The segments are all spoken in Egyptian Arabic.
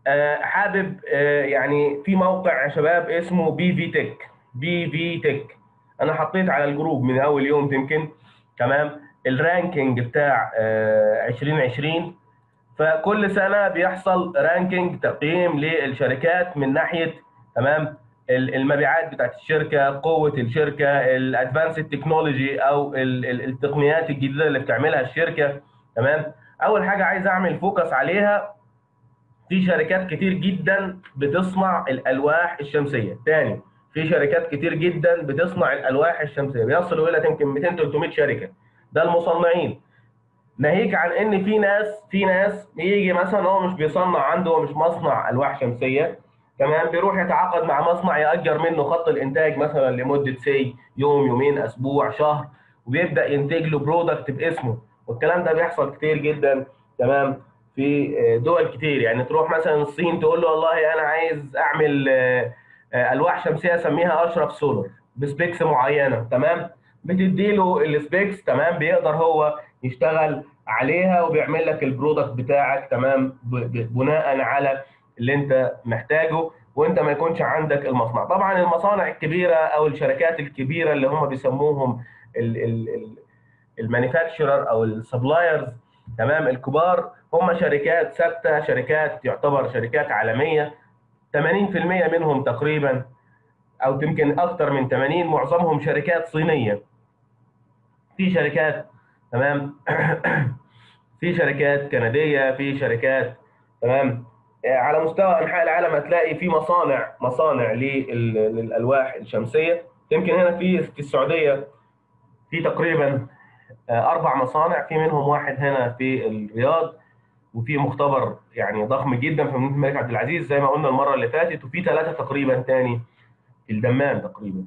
آه، حابب آه، يعني في موقع يا شباب اسمه بي في تك بي في تك انا حطيت على الجروب من اول يوم يمكن تمام الرانكينج بتاع آه، 2020 فكل سنه بيحصل رانكينج تقييم للشركات من ناحيه تمام ال- المبيعات بتاعت الشركه قوه الشركه الادفانس تكنولوجي او ال- ال- التقنيات الجديده اللي بتعملها الشركه تمام اول حاجه عايز اعمل فوكس عليها في شركات كتير جدا بتصنع الالواح الشمسيه تاني في شركات كتير جدا بتصنع الالواح الشمسيه بيصلوا الى يمكن 200 300 شركه ده المصنعين ناهيك عن ان في ناس في ناس يجي مثلا هو مش بيصنع عنده هو مش مصنع الواح شمسيه تمام بيروح يتعاقد مع مصنع ياجر منه خط الانتاج مثلا لمده سي يوم يومين اسبوع شهر وبيبدا ينتج له برودكت باسمه والكلام ده بيحصل كتير جدا تمام في دول كتير يعني تروح مثلا الصين تقول له والله انا عايز اعمل آه، آه، الواح شمسيه اسميها اشرف سولر بسبيكس معينه تمام بتدي له السبيكس تمام بيقدر هو يشتغل عليها وبيعمل لك البرودكت بتاعك تمام ب- ب- بناء على اللي انت محتاجه وانت ما يكونش عندك المصنع طبعا المصانع الكبيره او الشركات الكبيره اللي هم بيسموهم المانيفاكتشرر او السبلايرز تمام الكبار هم شركات ثابته شركات تعتبر شركات عالميه 80% منهم تقريبا او يمكن اكثر من 80 معظمهم شركات صينيه في شركات تمام في شركات كنديه في شركات تمام آه، على مستوى انحاء العالم هتلاقي في مصانع مصانع لل- للالواح الشمسيه يمكن هنا في في السعوديه في تقريبا آه، اربع مصانع في منهم واحد هنا في الرياض وفي مختبر يعني ضخم جدا في مدينه الملك عبد العزيز زي ما قلنا المره اللي فاتت وفي ثلاثه تقريبا تاني في الدمام تقريبا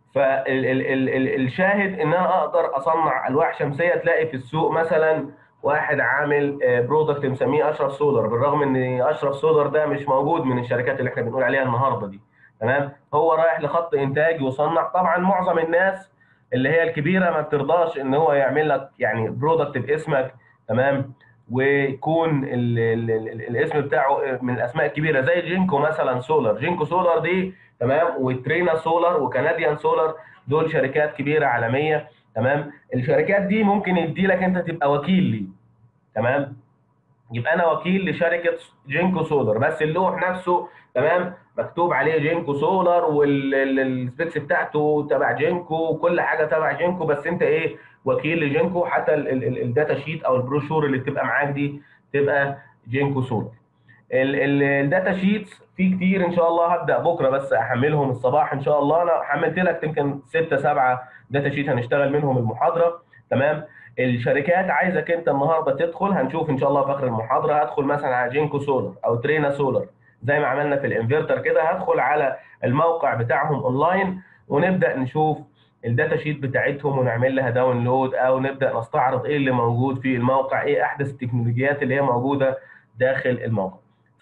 فالشاهد ان انا اقدر اصنع الواح شمسيه تلاقي في السوق مثلا واحد عامل برودكت مسميه اشرف سولار بالرغم ان اشرف سولار ده مش موجود من الشركات اللي احنا بنقول عليها النهارده دي تمام هو رايح لخط انتاج يصنع طبعا معظم الناس اللي هي الكبيره ما بترضاش ان هو يعمل لك يعني برودكت باسمك تمام ويكون ال ال ال الاسم بتاعه من الاسماء الكبيره زي جينكو مثلا سولار جينكو سولار دي تمام وترينا سولار وكنديان سولار دول شركات كبيره عالميه تمام الشركات دي ممكن يدي لك انت تبقى وكيل ليه تمام يبقى انا وكيل لشركه جينكو سولار بس اللوح نفسه تمام مكتوب عليه جينكو سولار والسبيكس بتاعته تبع جينكو وكل حاجه تبع جينكو بس انت ايه وكيل لجينكو حتى ال- ال- ال- الداتا شيت او البروشور اللي بتبقى معاك دي تبقى جينكو سولار ال- ال- الداتا شيتس في كتير ان شاء الله هبدا بكره بس احملهم الصباح ان شاء الله انا حملت لك يمكن 6 7 داتا شيت هنشتغل منهم المحاضره تمام الشركات عايزك انت النهارده تدخل هنشوف ان شاء الله في اخر المحاضره هدخل مثلا على جينكو سولار او ترينا سولار زي ما عملنا في الانفرتر كده هدخل على الموقع بتاعهم اونلاين ونبدا نشوف الداتا شيت بتاعتهم ونعمل لها داونلود او نبدا نستعرض ايه اللي موجود في الموقع ايه احدث التكنولوجيات اللي هي موجوده داخل الموقع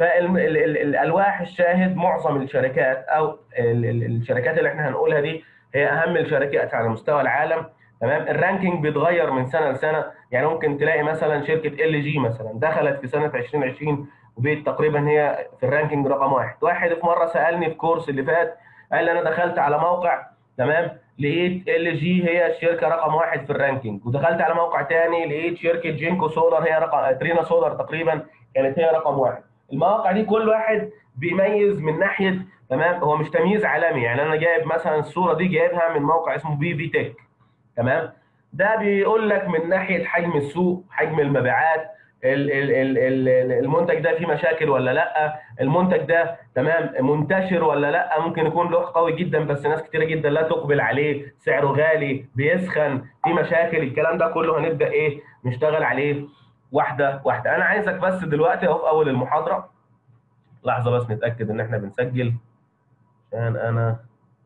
فالالواح الشاهد معظم الشركات او ال- ال- الشركات اللي احنا هنقولها دي هي اهم الشركات على مستوى العالم تمام الرانكينج بيتغير من سنه لسنه يعني ممكن تلاقي مثلا شركه ال جي مثلا دخلت في سنه 2020 وبقت تقريبا هي في الرانكينج رقم واحد واحد في مره سالني في كورس اللي فات قال لي انا دخلت على موقع تمام لقيت ال جي هي الشركه رقم واحد في الرانكينج ودخلت على موقع تاني لقيت شركه جينكو سولار هي رقم ترينا سولار تقريبا كانت هي رقم واحد المواقع دي كل واحد بيميز من ناحيه تمام هو مش تمييز عالمي يعني انا جايب مثلا الصوره دي جايبها من موقع اسمه بي في تك تمام ده بيقول لك من ناحيه حجم السوق حجم المبيعات ال- ال- ال- ال- المنتج ده فيه مشاكل ولا لا المنتج ده تمام منتشر ولا لا ممكن يكون لوح قوي جدا بس ناس كتيره جدا لا تقبل عليه سعره غالي بيسخن في مشاكل الكلام ده كله هنبدا ايه نشتغل عليه واحده واحده انا عايزك بس دلوقتي اهو في اول المحاضره لحظه بس نتاكد ان احنا بنسجل عشان انا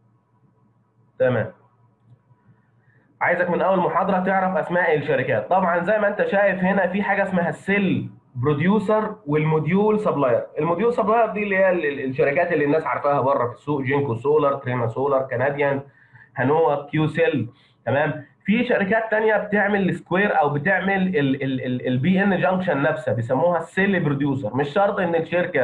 تمام عايزك من اول محاضره تعرف اسماء الشركات طبعا زي ما انت شايف هنا في حاجه اسمها السيل بروديوسر والموديول سبلاير الموديول سبلاير دي اللي هي ال- ال- الشركات اللي الناس عارفاها بره في السوق جينكو سولار تريما سولار كنديان هنوا كيو سيل تمام في شركات تانية بتعمل السكوير او بتعمل البي ان جانكشن نفسها بيسموها السيل بروديوسر مش شرط ان الشركه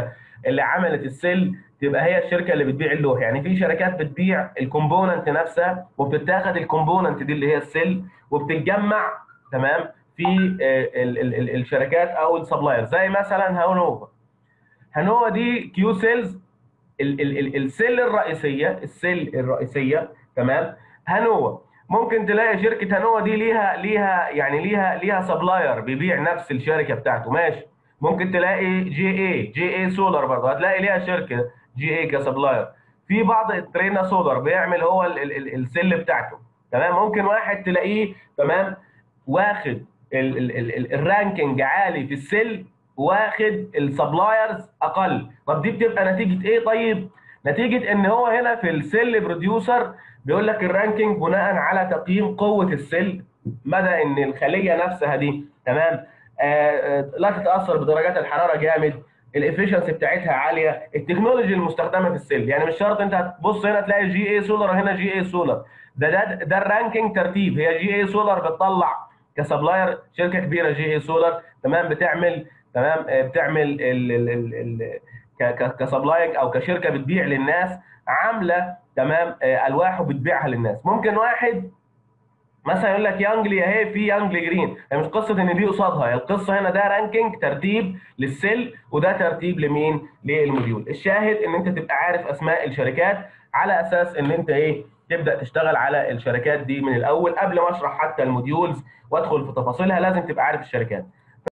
اللي عملت السيل تبقى هي الشركه اللي بتبيع اللوح يعني في شركات بتبيع الكومبوننت نفسها وبتتاخد الكومبوننت دي اللي هي السيل وبتتجمع تمام في ال ال ال الشركات او السبلاير زي مثلا هانوفا هانوفا دي كيو سيلز ال ال ال السيل الرئيسيه السيل الرئيسيه تمام هانوفا ممكن تلاقي شركه هانوفا دي ليها ليها يعني ليها ليها سبلاير بيبيع نفس الشركه بتاعته ماشي ممكن تلاقي جي اي جي اي سولار برضه هتلاقي ليها شركه جي اي كسبلاير في بعض ترينا سولار بيعمل هو ال ال السيل بتاعته تمام ممكن واحد تلاقيه تمام واخد ال ال ال الرانكينج عالي في السيل واخد السبلايرز اقل طب دي بتبقى نتيجه ايه طيب نتيجه ان هو هنا في السيل بروديوسر بيقول لك الرانكينج بناء على تقييم قوه السيل مدى ان الخليه نفسها دي تمام آه لا تتاثر بدرجات الحراره جامد الافشنسي بتاعتها عاليه التكنولوجي المستخدمه في السيل يعني مش شرط انت هتبص هنا تلاقي جي اي سولار هنا جي اي سولار ده ده ده الرانكينج ترتيب هي جي اي سولار بتطلع كسبلاير شركه كبيره جي اي سولار تمام بتعمل تمام بتعمل ال ال ال كسبلاير او كشركه بتبيع للناس عامله تمام الواح وبتبيعها للناس ممكن واحد مثلا يقول لك يانجلي اهي في يانجلي جرين هي مش قصه ان دي قصادها القصه هنا ده رانكينج ترتيب للسيل وده ترتيب لمين للموديول الشاهد ان انت تبقى عارف اسماء الشركات على اساس ان انت ايه تبدا تشتغل على الشركات دي من الاول قبل ما اشرح حتى الموديولز وادخل في تفاصيلها لازم تبقى عارف الشركات